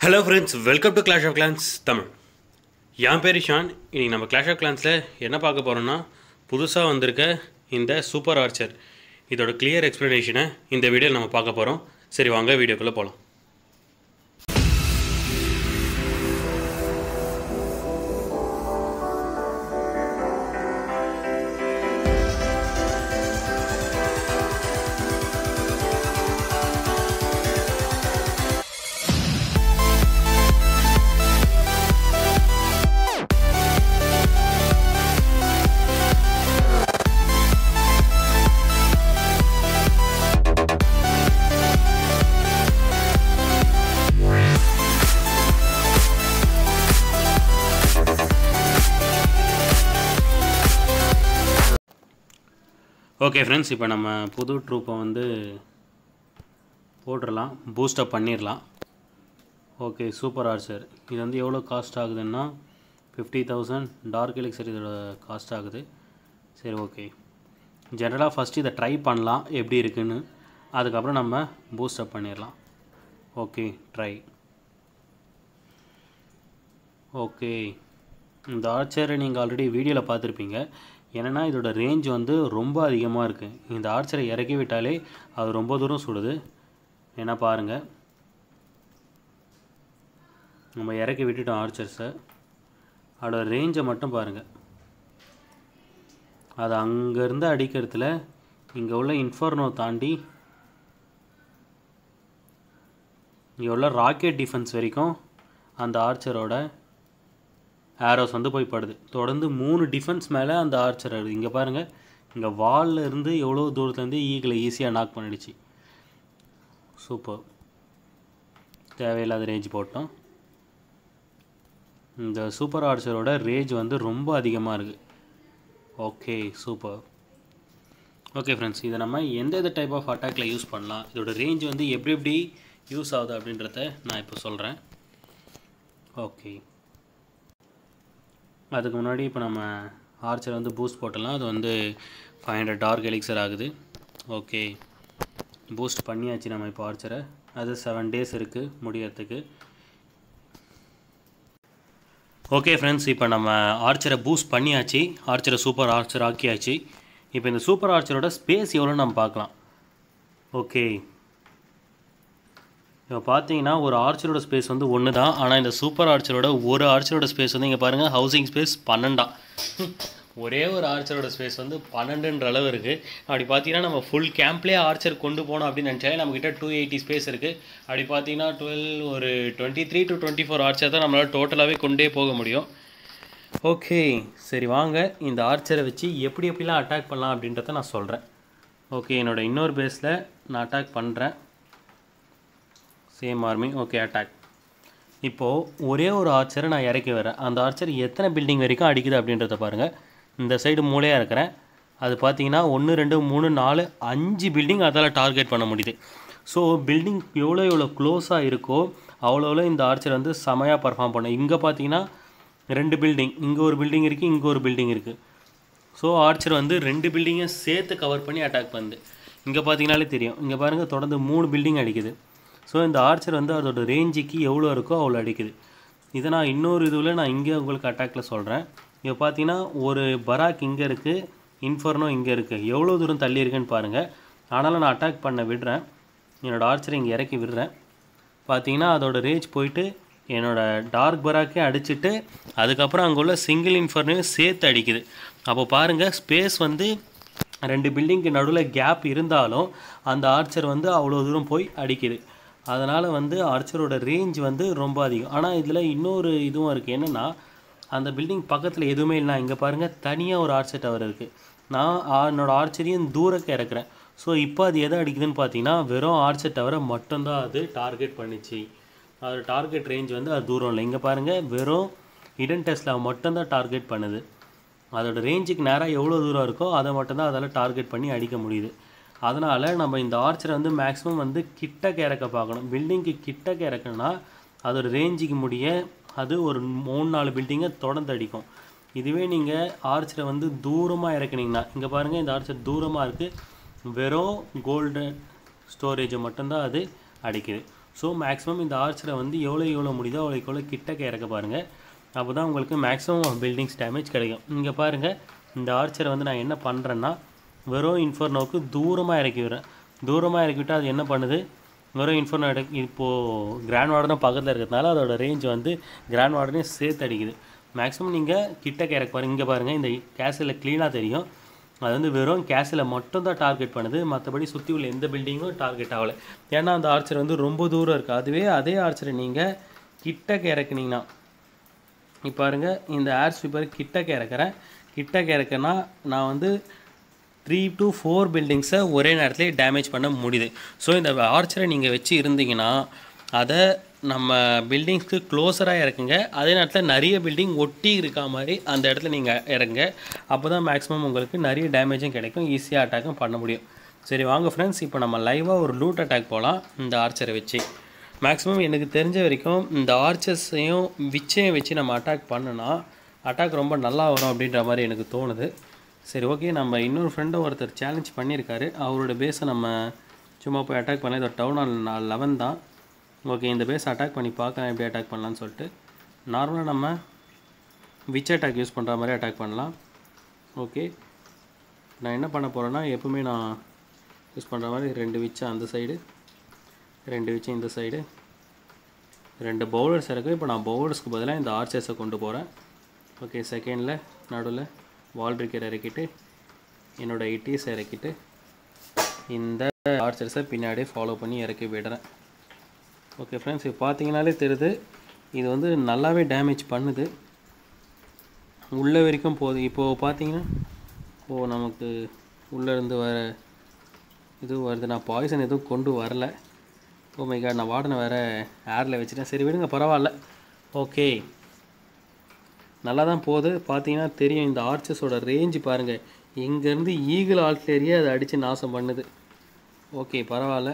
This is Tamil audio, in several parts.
Hello friends welcome to Clash of Clans Tamil என் பேர் ஷான் இன்னைக்கு நம்ம கிளாஷ் ஆஃப் கிளான்ஸில் என்ன பார்க்க போகிறோம்னா புதுசாக வந்திருக்க இந்த சூப்பர் ஆர்ச்சர் இதோட கிளியர் எக்ஸ்ப்ளனேஷனை இந்த வீடியோவில் நம்ம பார்க்க போகிறோம் சரி வாங்க வீடியோக்குள்ளே போகலாம் ஓகே ஃப்ரெண்ட்ஸ் இப்போ நம்ம புது ட்ரூப்பை வந்து போட்டுடலாம் பூஸ்டப் பண்ணிடலாம் ஓகே சூப்பர் ஆர்ச்சர் இது வந்து எவ்வளோ காஸ்ட் ஆகுதுன்னா ஃபிஃப்டி தௌசண்ட் டார்க் எலிக்சர் இதோட காஸ்ட் ஆகுது சரி ஓகே ஜென்ரலாக ஃபஸ்ட்டு இதை ட்ரை பண்ணலாம் எப்படி இருக்குன்னு அதுக்கப்புறம் நம்ம பூஸ்டப் பண்ணிடலாம் ஓகே ட்ரை ஓகே இந்த ஆர்ச்சரை நீங்கள் ஆல்ரெடி வீடியோவில் பார்த்துருப்பீங்க என்னென்னா இதோட ரேஞ்ச் வந்து ரொம்ப அதிகமாக இருக்குது இந்த ஆர்ச்சரை இறக்கி விட்டாலே அது ரொம்ப தூரம் சுடுது ஏன்னா பாருங்கள் நம்ம இறக்கி விட்டுட்டோம் ஆர்ச்சர்ஸை அதோட ரேஞ்சை மட்டும் பாருங்கள் அது அங்கேருந்து அடிக்கிறதுல இங்கே உள்ள இன்ஃபர்னோ தாண்டி இங்கே உள்ள ராக்கெட் டிஃபென்ஸ் வரைக்கும் அந்த ஆர்ச்சரோட ஆரோஸ் வந்து போய் படுது தொடர்ந்து மூணு டிஃபென்ஸ் மேலே அந்த ஆர்ச்சர் ஆடுது இங்கே பாருங்கள் இங்கே வாலில் இருந்து எவ்வளோ தூரத்துலேருந்து ஈகிளை ஈஸியாக நாக் பண்ணிடுச்சு சூப்பர் தேவையில்லாத ரேஞ்ச் போட்டோம் இந்த சூப்பர் ஆர்ச்சரோட ரேஞ்ச் வந்து ரொம்ப அதிகமாக இருக்குது ஓகே சூப்பர் ஓகே ஃப்ரெண்ட்ஸ் இதை நம்ம எந்த எந்த டைப் ஆஃப் அட்டாக்ல யூஸ் பண்ணலாம் இதோட ரேஞ்ச் வந்து எப்படி எப்படி யூஸ் ஆகுது அப்படின்றத நான் இப்போ சொல்கிறேன் ஓகே அதுக்கு முன்னாடி இப்போ நம்ம ஆர்ச்சர் வந்து பூஸ்ட் போட்டலாம் அது வந்து ஃபைவ் ஹண்ட்ரட் டார்க் எலிக்சர் ஆகுது ஓகே பூஸ்ட் பண்ணியாச்சு நம்ம இப்போ ஆர்ச்சரை அது செவன் டேஸ் இருக்குது முடியறதுக்கு ஓகே ஃப்ரெண்ட்ஸ் இப்போ நம்ம ஆர்ச்சரை பூஸ்ட் பண்ணியாச்சு ஆர்ச்சரை சூப்பர் ஆர்ச்சர் ஆக்கியாச்சு இப்போ இந்த சூப்பர் ஆர்ச்சரோட ஸ்பேஸ் எவ்வளோன்னு நம்ம பார்க்கலாம் ஓகே இப்போ பார்த்தீங்கன்னா ஒரு ஆர்ச்சரோட ஸ்பேஸ் வந்து ஒன்று தான் ஆனால் இந்த சூப்பர் ஆர்ச்சரோட ஒரு ஆர்ச்சரோட ஸ்பேஸ் வந்து இங்கே பாருங்கள் ஹவுசிங் ஸ்பேஸ் பன்னெண்டா ஒரே ஒரு ஆர்ச்சரோட ஸ்பேஸ் வந்து பன்னெண்டுன்ற அளவு இருக்குது அப்படி பார்த்தீங்கன்னா நம்ம ஃபுல் கேம்ப்லேயே ஆர்ச்சர் கொண்டு போனோம் அப்படின்னு நினச்சாலே நம்மக்கிட்ட டூ எயிட்டி ஸ்பேஸ் இருக்குது அப்படி பார்த்தீங்கன்னா டுவெல் ஒரு twenty three to twenty four archer தான் நம்மளால் டோட்டலாகவே கொண்டே போக முடியும் ஓகே சரி வாங்க இந்த ஆர்ச்சரை வச்சு எப்படி எப்படிலாம் அட்டாக் பண்ணலாம் அப்படின்றத நான் சொல்கிறேன் ஓகே என்னோடய இன்னொரு பேஸில் நான் அட்டாக் பண்ணுறேன் சேம் ஆர்மி ஓகே அட்டாக் இப்போது ஒரே ஒரு ஆர்ச்சரை நான் இறக்கி வரேன் அந்த ஆர்ச்சர் எத்தனை பில்டிங் வரைக்கும் அடிக்குது அப்படின்றத பாருங்கள் இந்த சைடு மூலையாக இருக்கிறேன் அது பார்த்தீங்கன்னா ஒன்று ரெண்டு மூணு நாலு அஞ்சு பில்டிங் அதால் டார்கெட் பண்ண முடியுது ஸோ பில்டிங் எவ்வளோ எவ்வளோ க்ளோஸாக இருக்கோ அவ்வளோ எவ்வளோ இந்த ஆர்ச்சர் வந்து செமையாக பர்ஃபார்ம் பண்ணும் இங்கே பார்த்தீங்கன்னா ரெண்டு பில்டிங் இங்கே ஒரு பில்டிங் இருக்குது இங்கே ஒரு பில்டிங் இருக்குது ஸோ ஆர்ச்சர் வந்து ரெண்டு பில்டிங்கை சேர்த்து கவர் பண்ணி அட்டாக் பண்ணுது இங்கே பார்த்தீங்கனாலே தெரியும் இங்கே பாருங்கள் தொடர்ந்து மூணு பில்டிங் அடிக்குது ஸோ இந்த ஆர்ச்சர் வந்து அதோட ரேஞ்சுக்கு எவ்வளோ இருக்கோ அவ்வளோ அடிக்குது இதை நான் இன்னொரு இதுவில் நான் இங்கே உங்களுக்கு அட்டாக்கில் சொல்கிறேன் இப்போ பார்த்தீங்கன்னா ஒரு பராக் இங்கே இருக்குது இன்ஃபர்னோ இங்கே இருக்குது எவ்வளோ தூரம் தள்ளி இருக்குன்னு பாருங்கள் ஆனாலும் நான் அட்டாக் பண்ண விடுறேன் என்னோடய ஆர்ச்சரை இங்கே இறக்கி விடுறேன் பார்த்தீங்கன்னா அதோட ரேஞ்ச் போயிட்டு என்னோடய டார்க் பராக்கே அடிச்சுட்டு அதுக்கப்புறம் அங்கே உள்ள சிங்கிள் இன்ஃபர்னையும் சேர்த்து அடிக்குது அப்போ பாருங்கள் ஸ்பேஸ் வந்து ரெண்டு பில்டிங்க்கு நடுவில் கேப் இருந்தாலும் அந்த ஆர்ச்சர் வந்து அவ்வளோ தூரம் போய் அடிக்குது அதனால் வந்து ஆர்ச்சரோட ரேஞ்ச் வந்து ரொம்ப அதிகம் ஆனால் இதில் இன்னொரு இதுவும் இருக்குது என்னென்னா அந்த பில்டிங் பக்கத்தில் எதுவுமே இல்லை இங்கே பாருங்கள் தனியாக ஒரு ஆர்ச்சர் டவர் இருக்குது நான் என்னோடய ஆர்ச்சரையும் தூரக்க இறக்குறேன் ஸோ இப்போ அது எதை அடிக்குதுன்னு பார்த்தீங்கன்னா வெறும் ஆர்ச்சர் டவரை மட்டும்தான் அது டார்கெட் பண்ணிச்சு அதோட டார்கெட் ரேஞ்ச் வந்து அது தூரம் இல்லை இங்கே பாருங்கள் வெறும் இடன் டெஸ்ட்ல மட்டும்தான் டார்கெட் பண்ணுது அதோட ரேஞ்சுக்கு நேராக எவ்வளோ தூரம் இருக்கோ அதை மட்டும்தான் அதால் டார்கெட் பண்ணி அடிக்க முடியுது அதனால் நம்ம இந்த ஆர்ச்சரை வந்து மேக்ஸிமம் வந்து கிட்டக்க இறக்க பார்க்கணும் பில்டிங்க்கு கிட்டக்க இறக்கணும்னா அதோட ரேஞ்சுக்கு முடிய அது ஒரு மூணு நாலு பில்டிங்கை தொடர்ந்து அடிக்கும் இதுவே நீங்கள் ஆர்ச்சரை வந்து தூரமாக இறக்குனீங்கன்னா இங்கே பாருங்கள் இந்த ஆர்ச்சர் தூரமாக இருக்குது வெறும் கோல்டு ஸ்டோரேஜை மட்டும்தான் அது அடிக்குது ஸோ மேக்ஸிமம் இந்த ஆர்ச்சரை வந்து எவ்வளோ எவ்வளோ முடியுதோ அவ்வளோக்கு எவ்வளோ கிட்டக்க இறக்க பாருங்கள் அப்போ தான் உங்களுக்கு மேக்ஸிமம் பில்டிங்ஸ் டேமேஜ் கிடைக்கும் இங்கே பாருங்கள் இந்த ஆர்ச்சரை வந்து நான் என்ன பண்ணுறேன்னா வெறும் இன்ஃபர்னோவுக்கு தூரமாக இறக்கி விடுறேன் தூரமாக இறக்கி விட்டால் அது என்ன பண்ணுது வெறும் இன்ஃபர்னோ இறக்கி இப்போது கிராண்ட் வார்டனும் பக்கத்தில் இருக்கிறதுனால அதோட ரேஞ்ச் வந்து கிராண்ட் வார்டனையும் சேர்த்து அடிக்குது மேக்ஸிமம் நீங்கள் கிட்டக்க இறக்க பாருங்க இங்கே பாருங்கள் இந்த கேஸில் க்ளீனாக தெரியும் அது வந்து வெறும் கேஸில் மட்டும் தான் டார்கெட் பண்ணுது மற்றபடி சுற்றி உள்ள எந்த பில்டிங்கும் டார்கெட் ஆகலை ஏன்னா அந்த ஆர்ச்சர் வந்து ரொம்ப தூரம் இருக்குது அதுவே அதே ஆர்ச்சரை நீங்கள் கிட்டக்க இறக்குனீங்கன்னா இப்போ பாருங்க இந்த ஏர் ஸ்வீப்பர் கிட்டக்க இறக்குறேன் கிட்டக்க இறக்குனா நான் வந்து த்ரீ டு ஃபோர் பில்டிங்ஸை ஒரே நேரத்திலே டேமேஜ் பண்ண முடியுது ஸோ இந்த ஆர்ச்சரை நீங்கள் வச்சு இருந்தீங்கன்னா அதை நம்ம பில்டிங்ஸ்க்கு க்ளோஸராக இறக்குங்க அதே நேரத்தில் நிறைய பில்டிங் ஒட்டி இருக்கா மாதிரி அந்த இடத்துல நீங்கள் இறங்குங்க அப்போ தான் மேக்ஸிமம் உங்களுக்கு நிறைய டேமேஜும் கிடைக்கும் ஈஸியாக அட்டாக்கும் பண்ண முடியும் சரி வாங்க ஃப்ரெண்ட்ஸ் இப்போ நம்ம லைவாக ஒரு லூட் அட்டாக் போகலாம் இந்த ஆர்ச்சரை வச்சு மேக்ஸிமம் எனக்கு தெரிஞ்ச வரைக்கும் இந்த ஆர்ச்சர்ஸையும் விச்சையும் வச்சு நம்ம அட்டாக் பண்ணுனா அட்டாக் ரொம்ப நல்லா வரும் அப்படின்ற மாதிரி எனக்கு தோணுது சரி ஓகே நம்ம இன்னொரு ஃப்ரெண்டை ஒருத்தர் சேலஞ்ச் பண்ணியிருக்காரு அவரோட பேஸை நம்ம சும்மா போய் அட்டாக் பண்ணலாம் இது டவுன் ஹால் லெவன் தான் ஓகே இந்த பேஸ் அட்டாக் பண்ணி பார்க்கலாம் எப்படி அட்டாக் பண்ணலாம்னு சொல்லிட்டு நார்மலாக நம்ம விச் அட்டாக் யூஸ் பண்ணுற மாதிரி அட்டாக் பண்ணலாம் ஓகே நான் என்ன பண்ண போகிறேன்னா எப்பவுமே நான் யூஸ் பண்ணுற மாதிரி ரெண்டு விச்சை அந்த சைடு ரெண்டு விச்சு இந்த சைடு ரெண்டு பவுலர்ஸ் இருக்குது இப்போ நான் பவுலர்ஸ்க்கு பதிலாக இந்த ஆர்ச்சர்ஸை கொண்டு போகிறேன் ஓகே செகண்டில் நடுவில் வால் பிரேக்கர் இறக்கிட்டு என்னோடய இட்டிஸ் இறக்கிட்டு இந்த ஆர்ச்சர்ஸை பின்னாடியே ஃபாலோ பண்ணி இறக்கி விடுறேன் ஓகே ஃப்ரெண்ட்ஸ் இப்போ பார்த்தீங்கனாலே தெரியுது இது வந்து நல்லாவே டேமேஜ் பண்ணுது உள்ளே வரைக்கும் போகுது இப்போது பார்த்தீங்கன்னா ஓ நமக்கு உள்ளே இருந்து வர இது வருது நான் பாய்சன் எதுவும் கொண்டு வரல ஓ மை காட் நான் வார்டனை வேறு ஏரில் வச்சுட்டேன் சரி விடுங்க பரவாயில்ல ஓகே நல்லா தான் போகுது பார்த்தீங்கன்னா தெரியும் இந்த ஆர்ச்சஸோட ரேஞ்சு பாருங்கள் இங்கேருந்து ஈகிள் ஆல்ட்லேரியே அதை அடித்து நாசம் பண்ணுது ஓகே பரவாயில்ல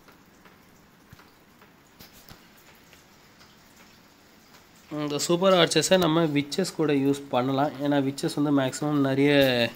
இந்த சூப்பர் ஆர்ச்சஸை நம்ம விச்சஸ் கூட யூஸ் பண்ணலாம் ஏன்னா விச்சஸ் வந்து மேக்ஸிமம் நிறைய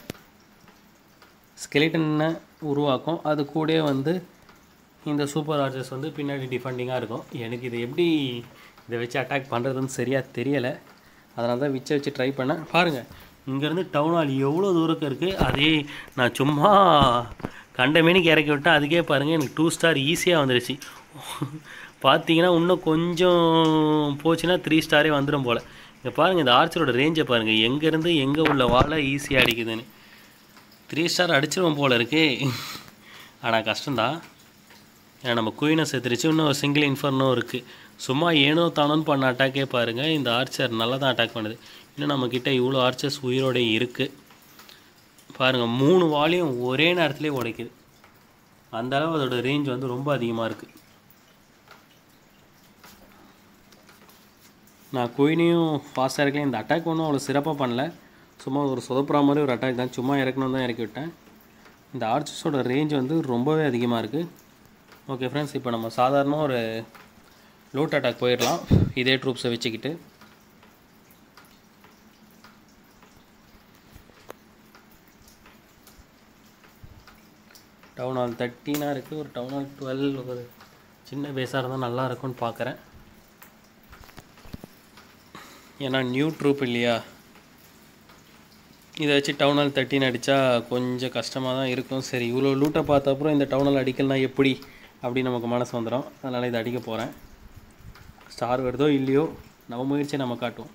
ஸ்கெலிட்டனை உருவாக்கும் அது கூடயே வந்து இந்த சூப்பர் ஆர்ச்சஸ் வந்து பின்னாடி டிஃபெண்டிங்காக இருக்கும் எனக்கு இது எப்படி இதை வச்சு அட்டாக் பண்ணுறதுன்னு சரியாக தெரியலை அதனால தான் விச்சை வச்சு ட்ரை பண்ணேன் பாருங்கள் இங்கேருந்து டவுன் ஹால் எவ்வளோ தூரக்கு இருக்குது அதே நான் சும்மா கண்ட மேனிக்கு இறக்கி விட்டேன் அதுக்கே பாருங்கள் எனக்கு டூ ஸ்டார் ஈஸியாக வந்துருச்சு பார்த்தீங்கன்னா இன்னும் கொஞ்சம் போச்சுன்னா த்ரீ ஸ்டாரே வந்துடும் போல் இங்கே பாருங்கள் இந்த ஆர்ச்சரோட ரேஞ்சை பாருங்கள் எங்கேருந்து எங்கே உள்ள வாழை ஈஸியாக அடிக்குதுன்னு த்ரீ ஸ்டார் அடிச்சிருவோம் போல் இருக்கே ஆனால் கஷ்டம்தான் ஏன்னா நம்ம குயினை செத்துருச்சு இன்னும் ஒரு சிங்கிள் இன்ஃபர்னும் இருக்குது சும்மா ஏனோ தானோன்னு பண்ண அட்டாக்கே பாருங்கள் இந்த ஆர்ச்சர் நல்லா தான் அட்டாக் பண்ணுது இன்னும் நம்மக்கிட்ட இவ்வளோ ஆர்ச்சர்ஸ் உயிரோட இருக்குது பாருங்கள் மூணு வாலையும் ஒரே நேரத்துலேயே உடைக்குது அந்த அளவு அதோட ரேஞ்ச் வந்து ரொம்ப அதிகமாக இருக்குது நான் குயினையும் ஃபாஸ்ட்டாக இருக்கேன் இந்த அட்டாக் ஒன்றும் அவ்வளோ சிறப்பாக பண்ணல சும்மா ஒரு சொதப்புற மாதிரி ஒரு அட்டாக் தான் சும்மா இறக்கணும் தான் இறக்கி விட்டேன் இந்த ஆர்ச்சஸோட ரேஞ்ச் வந்து ரொம்பவே அதிகமாக இருக்குது ஓகே ஃப்ரெண்ட்ஸ் இப்போ நம்ம சாதாரண ஒரு லூட் அட்டாக் போயிடலாம் இதே ட்ரூப்ஸை வச்சுக்கிட்டு டவுன் ஹால் தேர்ட்டீனாக இருக்குது ஒரு டவுன் ஹால் டுவெல் ஒரு சின்ன பேஸாக இருந்தால் நல்லா இருக்கும்னு பார்க்குறேன் ஏன்னா நியூ ட்ரூப் இல்லையா இதை வச்சு டவுன் ஹால் தேர்ட்டின் அடித்தா கொஞ்சம் கஷ்டமாக தான் இருக்கும் சரி இவ்வளோ லூட்டை பார்த்த அப்புறம் இந்த டவுன் ஹால் அடிக்கலனா எப்படி அப்படி நமக்கு மனசு வந்துடும் அதனால் இதை அடிக்க போகிறேன் ஸ்டார் வருதோ இல்லையோ நம்ம முயற்சியை நம்ம காட்டுவோம்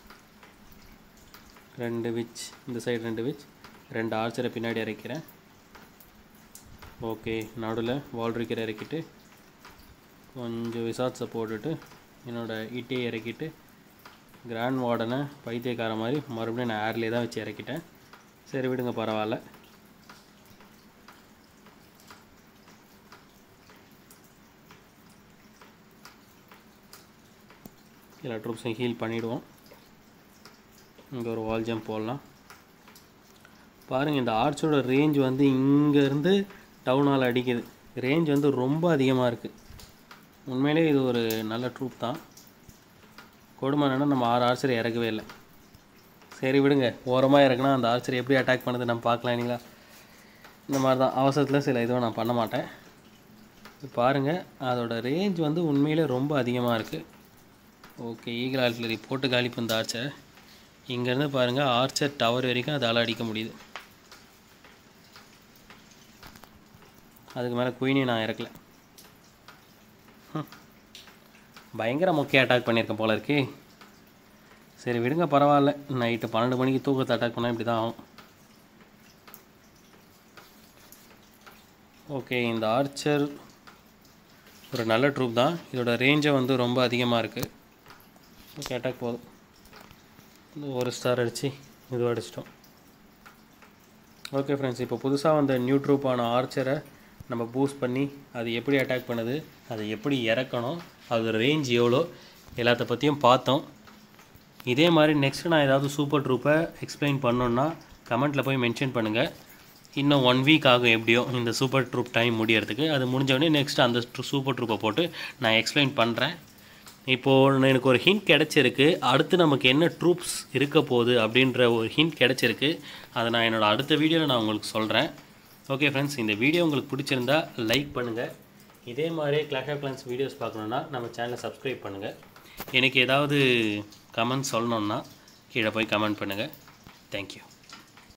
ரெண்டு விச் இந்த சைடு ரெண்டு விச் ரெண்டு ஆர்ச்சரை பின்னாடி இறக்கிறேன் ஓகே நடுவில் வால் இருக்கிற இறக்கிட்டு கொஞ்சம் விசாட்ஸை போட்டுட்டு என்னோடய இட்டியை இறக்கிட்டு கிராண்ட் வார்டனை பைத்தியக்கார மாதிரி மறுபடியும் நான் ஏர்லேயே தான் வச்சு இறக்கிட்டேன் சரி விடுங்க பரவாயில்ல எல்லா ட்ரூப்ஸையும் ஹீல் பண்ணிவிடுவோம் இங்கே ஒரு வால் ஜம்ப் போடலாம் பாருங்கள் இந்த ஆர்ச்சோட ரேஞ்ச் வந்து இங்கேருந்து டவுன் ஹால் அடிக்குது ரேஞ்ச் வந்து ரொம்ப அதிகமாக இருக்குது உண்மையிலே இது ஒரு நல்ல ட்ரூப் தான் கொடுமை என்னன்னா நம்ம ஆறு ஆர்ச்சரை இறக்கவே இல்லை சரி விடுங்க ஓரமாக இறக்குனா அந்த ஆர்ச்சர் எப்படி அட்டாக் பண்ணுது நம்ம பார்க்கலாம் இல்லைங்களா இந்த மாதிரி தான் அவசரத்தில் சில இதுவும் நான் பண்ண மாட்டேன் இது பாருங்கள் அதோட ரேஞ்ச் வந்து உண்மையிலே ரொம்ப அதிகமாக இருக்குது ஓகே ஈகிள் ஆர்ட்லரி போட்டு காலிப்பு இந்த ஆர்ச்சர் இங்கேருந்து பாருங்கள் ஆர்ச்சர் டவர் வரைக்கும் அதால் அடிக்க முடியுது அதுக்கு மேலே குயினி நான் இறக்கல ஹம். பயங்கர மொக்கையாக அட்டாக் பண்ணியிருக்கேன் போல இருக்கே சரி விடுங்க பரவாயில்ல நைட்டு பன்னெண்டு மணிக்கு தூக்கத்தை அட்டாக் பண்ணால் இப்படி தான் ஆகும் ஓகே இந்த ஆர்ச்சர் ஒரு நல்ல ட்ரூப் தான் இதோட ரேஞ்சை வந்து ரொம்ப அதிகமாக இருக்குது ஓகே அட்டாக் போதும் இந்த ஒரு ஸ்டார் அடித்து இது அடிச்சிட்டோம் ஓகே ஃப்ரெண்ட்ஸ் இப்போ புதுசாக வந்த நியூ ட்ரூப்பான ஆர்ச்சரை நம்ம பூஸ்ட் பண்ணி அது எப்படி அட்டாக் பண்ணுது அதை எப்படி இறக்கணும் அதோட ரேஞ்ச் எவ்வளோ எல்லாத்த பற்றியும் பார்த்தோம் இதே மாதிரி நெக்ஸ்ட் நான் ஏதாவது சூப்பர் ட்ரூப்பை எக்ஸ்பிளைன் பண்ணோன்னா கமெண்ட்டில் போய் மென்ஷன் பண்ணுங்கள் இன்னும் ஒன் வீக் ஆகும் எப்படியோ இந்த சூப்பர் ட்ரூப் டைம் முடியறதுக்கு அது முடிஞ்ச உடனே நெக்ஸ்ட் அந்த சூப்பர் ட்ரூப்பை போட்டு நான் எக்ஸ்பிளைன் பண்ணுறேன் இப்போது எனக்கு ஒரு ஹிண்ட் கிடச்சிருக்கு அடுத்து நமக்கு என்ன ட்ரூப்ஸ் இருக்க போகுது அப்படின்ற ஒரு ஹிண்ட் கிடச்சிருக்கு அதை நான் என்னோடய அடுத்த வீடியோவில் நான் உங்களுக்கு சொல்கிறேன் ஓகே ஃப்ரெண்ட்ஸ் இந்த வீடியோ உங்களுக்கு பிடிச்சிருந்தா லைக் பண்ணுங்கள் இதே மாதிரி கிளாஷ் ஆஃப் கிளான்ஸ் வீடியோஸ் பார்க்கணுன்னா நம்ம சேனலை சப்ஸ்கிரைப் பண்ணுங்கள் எனக்கு ஏதாவது கமெண்ட் சொல்லணுன்னா கீழே போய் கமெண்ட் பண்ணுங்கள் தேங்க்யூ